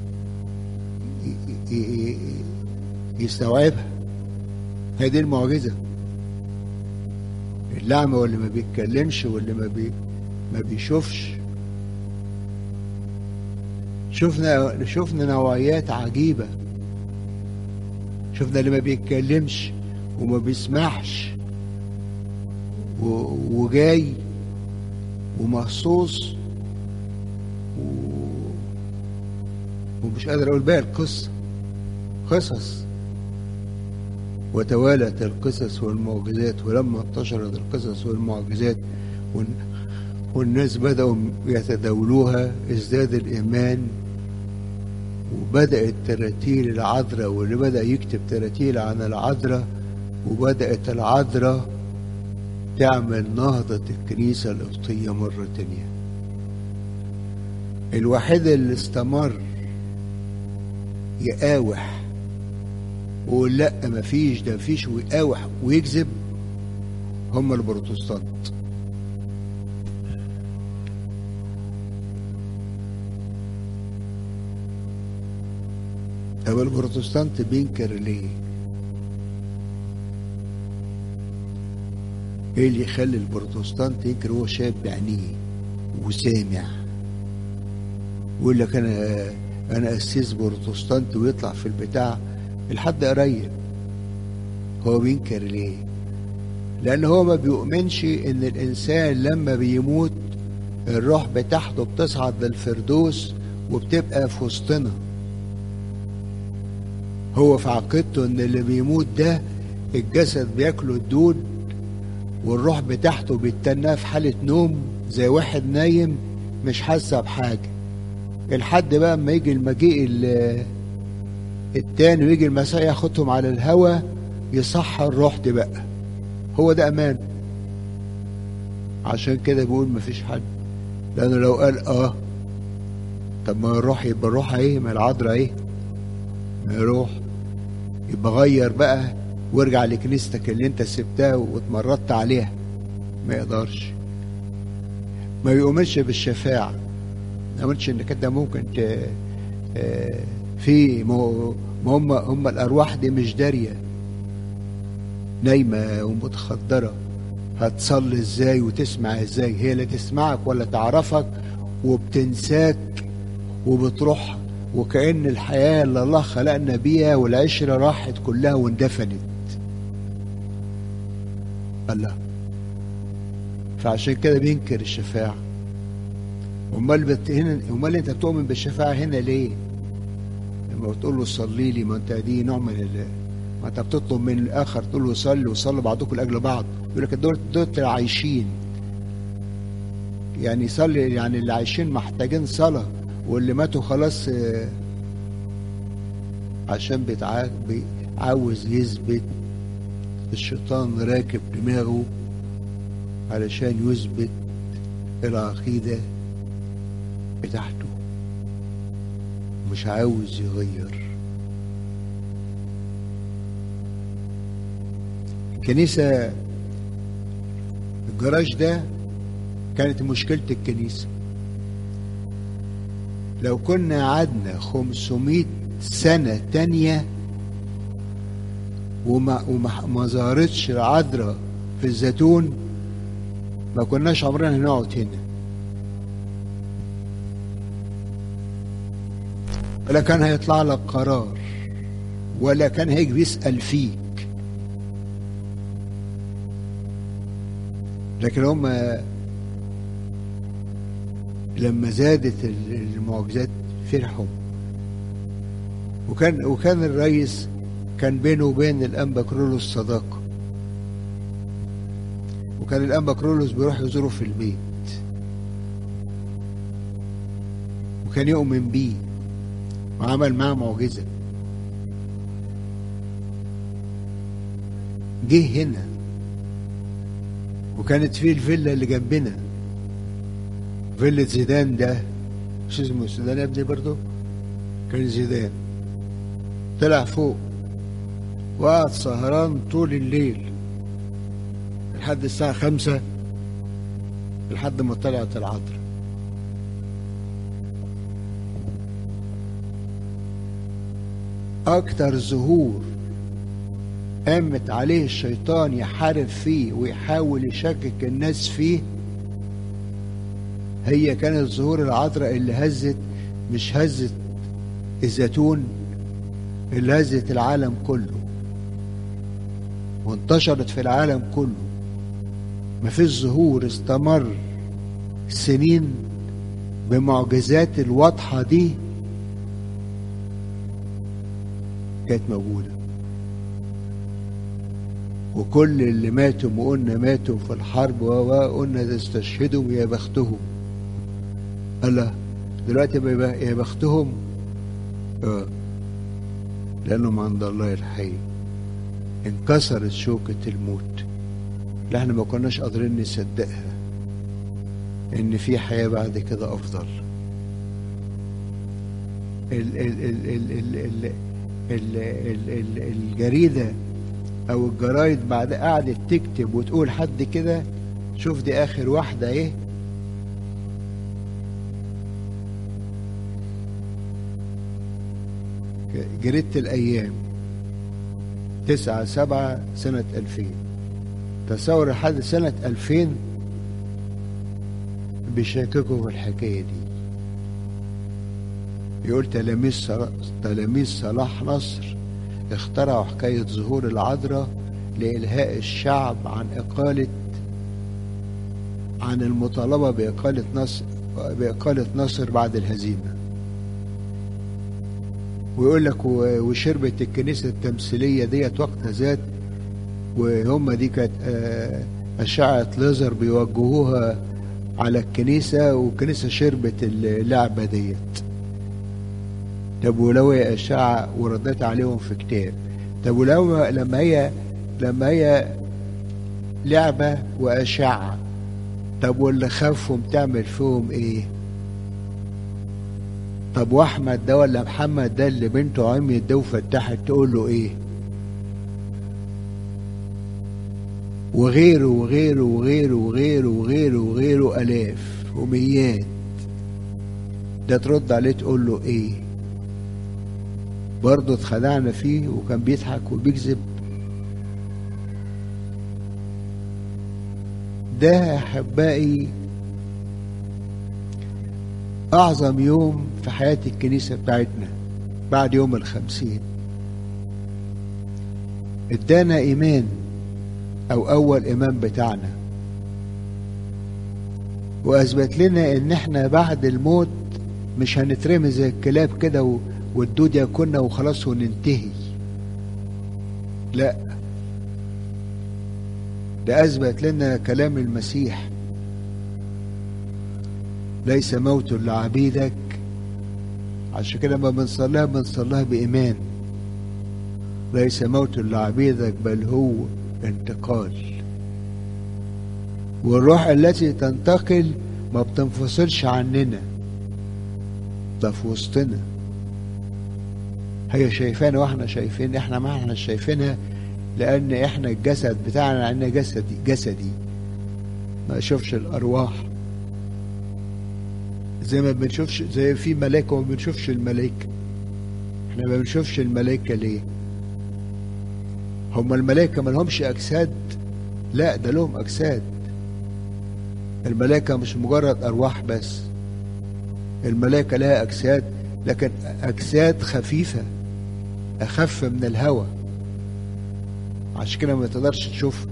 ي- ي- يستوعبها هي دي المعجزة الأعمى واللي ما بيتكلمش واللي ما بي ما بيشوفش شفنا شفنا نوعيات عجيبة شفنا اللي ما بيتكلمش وما بيسمعش و- وجاي ومخصوص و- ومش قادر اقول باقي القصه قصص وتوالت القصص والمعجزات ولما انتشرت القصص والمعجزات والن- والناس بدأوا يتداولوها ازداد الإيمان وبدأت تراتيل العذراء واللي بدأ يكتب تراتيل عن العذراء وبدأت العذراء تعمل نهضة الكنيسة القبطية مرة تانية الوحيد اللي استمر يقاوح ويقول لا مفيش ده مفيش ويقاوح ويكذب هم البروتستانت طب البروتستانت بينكر ليه؟ ايه اللي يخلي البروتستانت ينكر هو شايف بعينيه وسامع ويقول لك انا انا قسيس بروتستانت ويطلع في البتاع لحد قريب هو بينكر ليه لان هو ما بيؤمنش ان الانسان لما بيموت الروح بتاعته بتصعد للفردوس وبتبقى في وسطنا هو في عقيدته ان اللي بيموت ده الجسد بياكله الدود والروح بتاعته بيتناه في حالة نوم زي واحد نايم مش حاسة بحاجة الحد بقى اما يجي المجيء التاني ويجي المسيح ياخدهم على الهوا يصحى الروح دي بقى هو ده امان عشان كده بيقول مفيش حد لانه لو قال اه طب ما الروح يبقى الروح ايه ما العذراء ايه ما يروح يبقى غير بقى وارجع لكنيستك اللي انت سبتها واتمردت عليها ما يقدرش ما بيؤمنش بالشفاعة ما يؤمنش انك انت ممكن ت... في ما هم هم الارواح دي مش داريه نايمه ومتخدره هتصلي ازاي وتسمع ازاي هي لا تسمعك ولا تعرفك وبتنساك وبتروح وكأن الحياة اللي الله خلقنا بيها والعشرة راحت كلها واندفنت الله فعشان كده بينكر الشفاعة امال بت... هنا امال انت بتؤمن بالشفاعة هنا ليه؟ لما بتقول له صلي لي ما انت دي نوع من ال... ما انت بتطلب من الاخر تقول له صلي وصلوا بعضكم لاجل بعض يقول لك دول دول عايشين يعني صلي يعني اللي عايشين محتاجين صلاه واللي ماتوا خلاص عشان بيتعاك عاوز يثبت الشيطان راكب دماغه علشان يثبت العقيدة بتاعته مش عاوز يغير الكنيسة الجراج ده كانت مشكلة الكنيسة لو كنا قعدنا 500 سنة تانية وما وما ما ظهرتش العذراء في الزيتون ما كناش عمرنا هنقعد هنا ولا كان هيطلع لك قرار ولا كان هيجي بيسأل فيك لكن هم لما زادت المعجزات فرحوا وكان وكان الرئيس كان بينه وبين الانبا كرولوس صداقه وكان الانبا كرولوس بيروح يزوره في البيت وكان يؤمن بيه وعمل معاه معجزه جه هنا وكانت فيه الفيلا اللي جنبنا فيلا زيدان ده مش اسمه زيدان يا ابني برضه كان زيدان طلع فوق وقعد سهران طول الليل لحد الساعة خمسة لحد ما طلعت العطر أكتر ظهور قامت عليه الشيطان يحارب فيه ويحاول يشكك الناس فيه هي كانت ظهور العذراء اللي هزت مش هزت الزيتون اللي هزت العالم كله وانتشرت في العالم كله ما فيش ظهور استمر سنين بمعجزات الواضحة دي كانت موجودة وكل اللي ماتوا وقلنا ماتوا في الحرب وقلنا ده استشهدوا يا بختهم الله دلوقتي يا بختهم اه لانهم عند الله الحي انكسرت شوكة الموت اللي احنا ما كناش قادرين نصدقها ان في حياة بعد كده افضل ال ال ال ال ال ال ال ال ال الجريدة او الجرايد بعد قعدت تكتب وتقول حد كده شوف دي اخر واحدة ايه جريدة الأيام تسعة سبعة سنة ألفين تصور لحد سنة ألفين بيشككوا في الحكاية دي يقول تلاميذ صلاح, تلاميذ صلاح نصر اخترعوا حكاية ظهور العذراء لإلهاء الشعب عن إقالة عن المطالبة بإقالة نصر بإقالة نصر بعد الهزيمة ويقول لك وشربت الكنيسة التمثيلية ديت وقت ذات وهم دي كانت أشعة ليزر بيوجهوها على الكنيسة والكنيسة شربت اللعبة ديت طب ولو هي أشعة وردت عليهم في كتاب طب ولو لما هي لما هي لعبة وأشعة طب واللي خافهم تعمل فيهم ايه طب واحمد ده ولا محمد ده اللي بنته عميت ده وفتحت تقول له ايه وغيره وغيره وغيره وغيره وغيره وغيره الاف وميات ده ترد عليه تقول له ايه برضه اتخدعنا فيه وكان بيضحك وبيكذب ده يا احبائي اعظم يوم في حياة الكنيسة بتاعتنا بعد يوم الخمسين ادانا ايمان او اول ايمان بتاعنا واثبت لنا ان احنا بعد الموت مش هنترمي زي الكلاب كده والدود ياكلنا وخلاص وننتهي لا ده اثبت لنا كلام المسيح ليس موت لعبيدك عشان كده لما بنصليها بنصليها بإيمان ليس موت لعبيدك بل هو انتقال والروح التي تنتقل ما بتنفصلش عننا ده في وسطنا هي شايفانا واحنا شايفين احنا ما احنا شايفينها لان احنا الجسد بتاعنا عندنا جسدي جسدي ما اشوفش الارواح زي ما بنشوفش زي في ملائكه وما بنشوفش الملائكه احنا ما بنشوفش الملائكه ليه هم الملائكه ما لهمش اجساد لا ده لهم اجساد الملائكه مش مجرد ارواح بس الملائكه لها اجساد لكن اجساد خفيفه اخف من الهواء عشان كده ما تقدرش تشوفها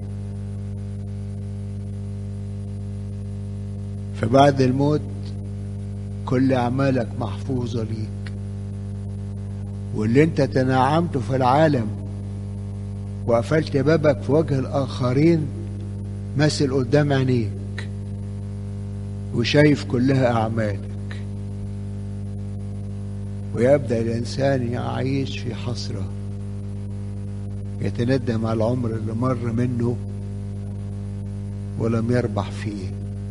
فبعد الموت كل أعمالك محفوظة ليك واللي انت تنعمته في العالم وقفلت بابك في وجه الآخرين مثل قدام عينيك وشايف كلها أعمالك ويبدأ الإنسان يعيش في حسرة يتندم على العمر اللي مر منه ولم يربح فيه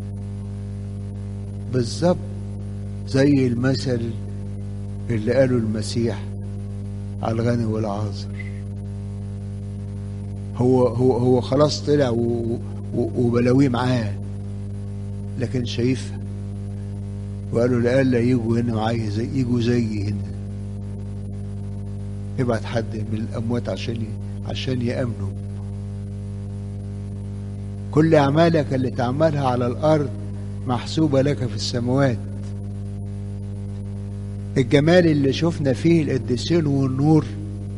بالظبط زي المثل اللي قاله المسيح على الغني والعازر هو هو هو خلاص طلع وبلاويه معاه لكن شايفها وقالوا لألا يجوا هنا معايا زي يجوا زي هنا ابعت حد من الأموات عشان عشان يأمنوا كل أعمالك اللي تعملها على الأرض محسوبة لك في السماوات الجمال اللي شفنا فيه القديسين والنور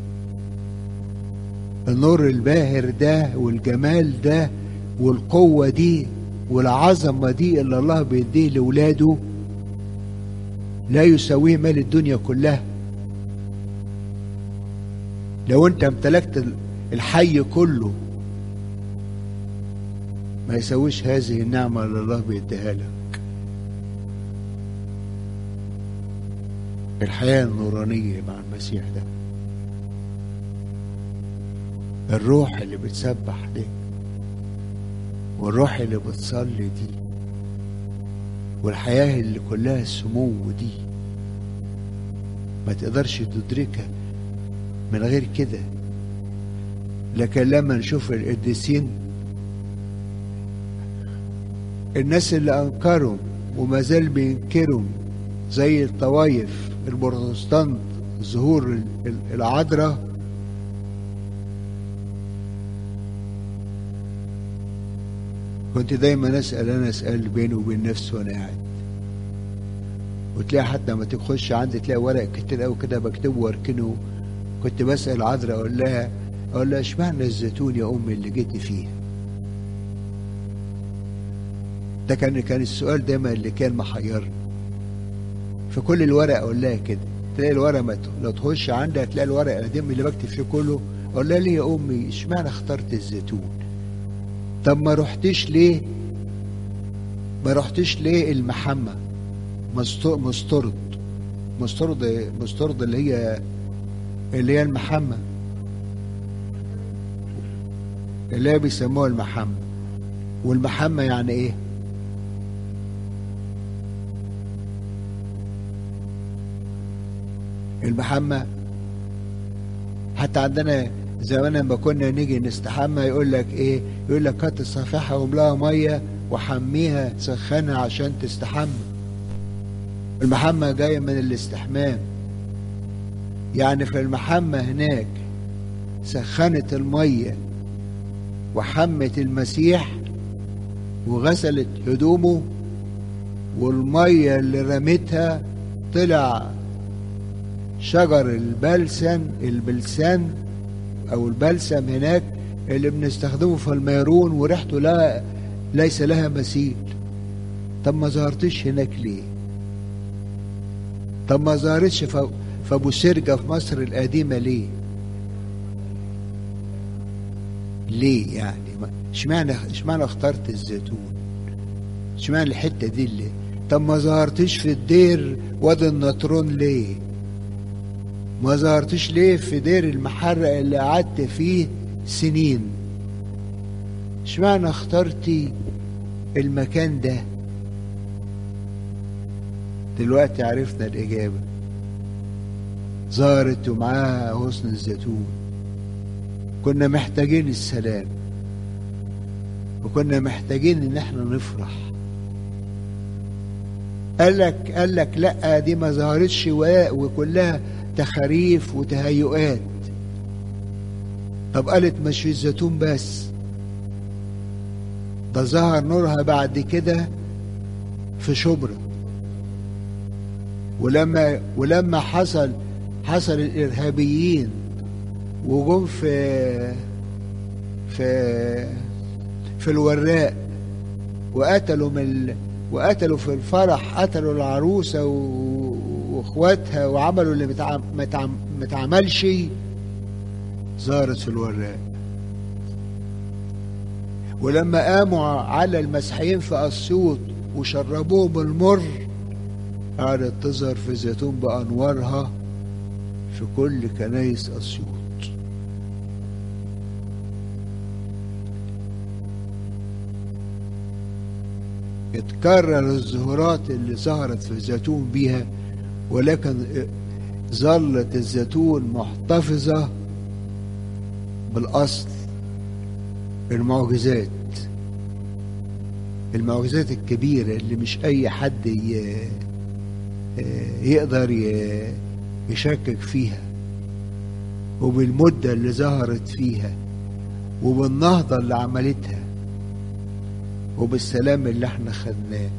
النور الباهر ده والجمال ده والقوة دي والعظمة دي اللي الله بيديه لولاده لا يساويه مال الدنيا كلها لو انت امتلكت الحي كله ما يسويش هذه النعمة اللي الله بيديها لك الحياة النورانية مع المسيح ده الروح اللي بتسبح دي والروح اللي بتصلي دي والحياة اللي كلها سمو دي ما تقدرش تدركها من غير كده لكن لما نشوف القديسين الناس اللي انكروا وما زال بينكروا زي الطوايف البروتستانت ظهور العذراء كنت دايما اسال انا اسال بيني وبين نفسي وانا قاعد وتلاقي حتى لما تخش عندي تلاقي ورق كتير قوي كده بكتبه واركنه كنت بسأل عذراء أقول لها أقول لها اشمعنى الزيتون يا أمي اللي جيتي فيه ده كان كان السؤال دايما اللي كان محيرني في كل الورق أقول لها كده تلاقي الورق ما ت- لو تخش عندها تلاقي الورق القديم اللي بكتب فيه كله أقول لها ليه يا أمي اشمعنى اخترت الزيتون طب ما رحتش ليه ما رحتش ليه المحمة مست- مسترد مسترد مسترد اللي هي اللي هي المحمة اللي هي بيسموها المحمة والمحمة يعني ايه المحمة حتى عندنا زمان لما كنا نيجي نستحمى يقول لك ايه يقول لك هات الصفيحة واملاها مية وحميها سخنها عشان تستحمى المحمى جاية من الاستحمام يعني في المحمى هناك سخنت المية وحمت المسيح وغسلت هدومه والمية اللي رمتها طلع شجر البلسم البلسان او البلسم هناك اللي بنستخدمه في الميرون وريحته لا ليس لها مثيل طب ما ظهرتش هناك ليه طب ما ظهرتش في في ابو سرجه في مصر القديمه ليه ليه يعني ما- اشمعنى اشمعنى اخترت الزيتون اشمعنى الحته دي ليه طب ما ظهرتش في الدير وادي النطرون ليه ما ظهرتش ليه في دير المحرق اللي قعدت فيه سنين اشمعنى اخترتي المكان ده دلوقتي عرفنا الإجابة ظهرت ومعاها غصن الزيتون كنا محتاجين السلام وكنا محتاجين ان احنا نفرح قال لك قال لك لا دي ما ظهرتش و- وكلها تخاريف وتهيؤات طب قالت مش في الزيتون بس ده ظهر نورها بعد كده في شبرا ولما ولما حصل حصل الارهابيين وجم في في في الوراق وقتلوا من ال- وقتلوا في الفرح قتلوا العروسه و- واخواتها وعملوا اللي متع- متع- متعملش ظهرت في الوراق ولما قاموا على المسيحيين في اسيوط وشربوهم المر قعدت تظهر في زيتون بانوارها في كل كنايس اسيوط اتكرر الظهورات اللي ظهرت في الزيتون بيها ولكن ظلت الزيتون محتفظة بالأصل المعجزات المعجزات الكبيرة اللي مش أي حد ي- يقدر ي- يشكك فيها وبالمدة اللي ظهرت فيها وبالنهضة اللي عملتها وبالسلام اللي احنا خدناه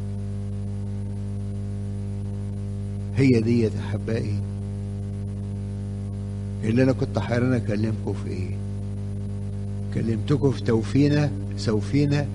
هي ديت يا احبائي اللي انا كنت حيران اكلمكم في ايه كلمتكم في توفينا سوفينا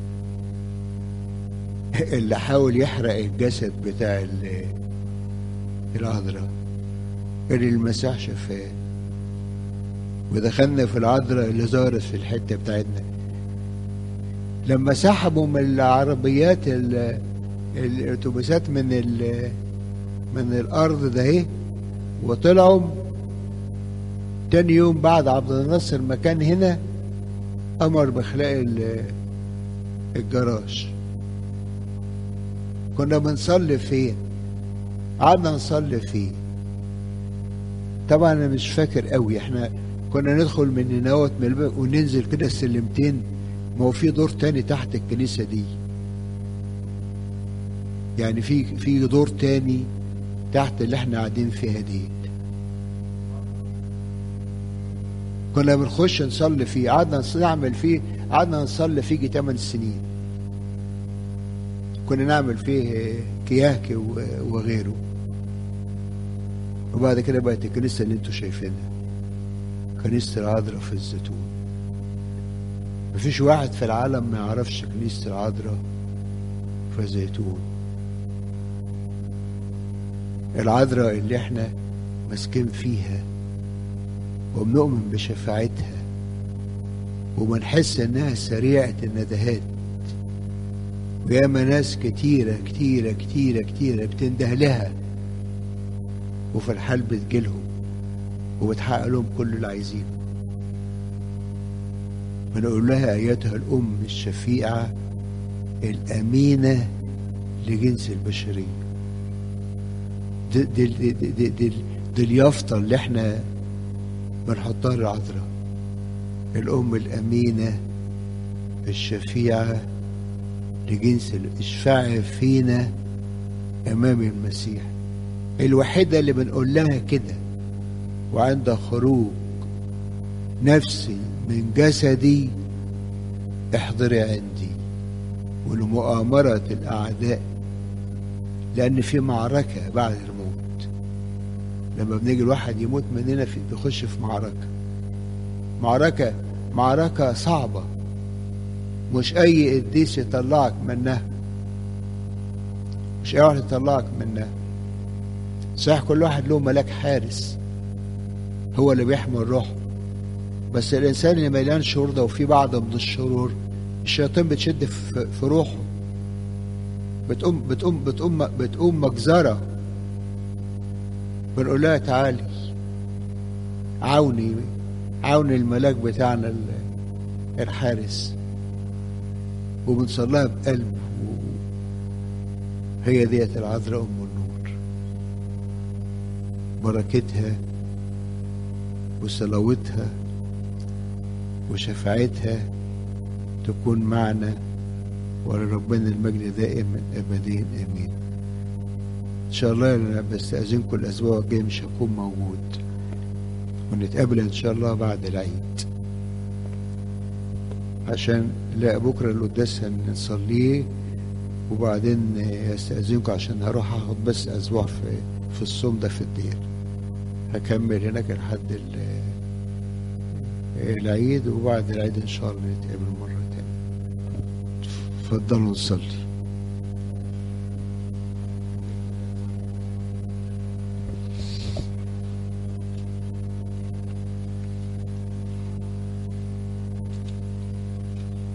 اللي حاول يحرق الجسد بتاع ال- العذراء اللي المسيح شفاه ودخلنا في العذراء اللي ظهرت في الحته بتاعتنا لما سحبوا من العربيات ال- الاتوبيسات من ال من الارض ده اهي وطلعوا تاني يوم بعد عبد الناصر ما كان هنا امر بخلاء ال- الجراج كنا بنصلي فين قعدنا نصلي فيه طبعا انا مش فاكر قوي احنا كنا ندخل من هنا من الباب وننزل كده السلمتين ما هو في دور تاني تحت الكنيسه دي يعني في في دور تاني تحت اللي احنا قاعدين فيها دي كنا بنخش نصلي فيه قعدنا نعمل فيه قعدنا نصلي فيه يجي 8 سنين كنا نعمل فيه كياكي و- وغيره وبعد كده بقت الكنيسة اللي انتوا شايفينها كنيسة العذراء في الزيتون مفيش واحد في العالم ما يعرفش كنيسة العذراء في الزيتون العذراء اللي احنا ماسكين فيها وبنؤمن بشفاعتها وبنحس انها سريعة الندهات وياما ناس كتيرة كتيرة كتيرة كتيرة بتنده لها وفي الحال بتجيلهم وبتحقق لهم كل اللي عايزينه بنقول لها أيتها الأم الشفيعة الأمينة لجنس البشرية دي, دي, دي, دي, دي, دي اليافطة اللي احنا بنحطها للعذراء الأم الأمينة الشفيعة لجنس الإشفاع فينا أمام المسيح الوحيدة اللي بنقول لها كده وعند خروج نفسي من جسدي احضري عندي ولمؤامرة الأعداء لأن في معركة بعد الموت لما بنيجي الواحد يموت مننا في بيخش في معركة معركة معركة صعبة مش أي قديس يطلعك منها مش أي واحد يطلعك منها صحيح كل واحد له ملاك حارس هو اللي بيحمي الروح بس الإنسان اللي مليان شرور ده وفي بعض من الشرور الشياطين بتشد في, في روحه بتقوم بتقوم بتقوم بتقوم مجزرة بنقول لها تعالي عاوني عاوني الملاك بتاعنا الحارس وبنصليها بقلب هي ديت العذراء ام النور بركتها وصلوتها وشفاعتها تكون معنا ولربنا المجد دائما ابديا امين ان شاء الله انا بستاذنكم الاسبوع الجاي مش هكون موجود ونتقابل ان شاء الله بعد العيد عشان لا بكره القداس هنصليه وبعدين استاذنكم عشان هروح اخد بس اسبوع في في الصوم ده في الدير هكمل هناك لحد العيد وبعد العيد ان شاء الله نتقابل مره تانية اتفضلوا نصلي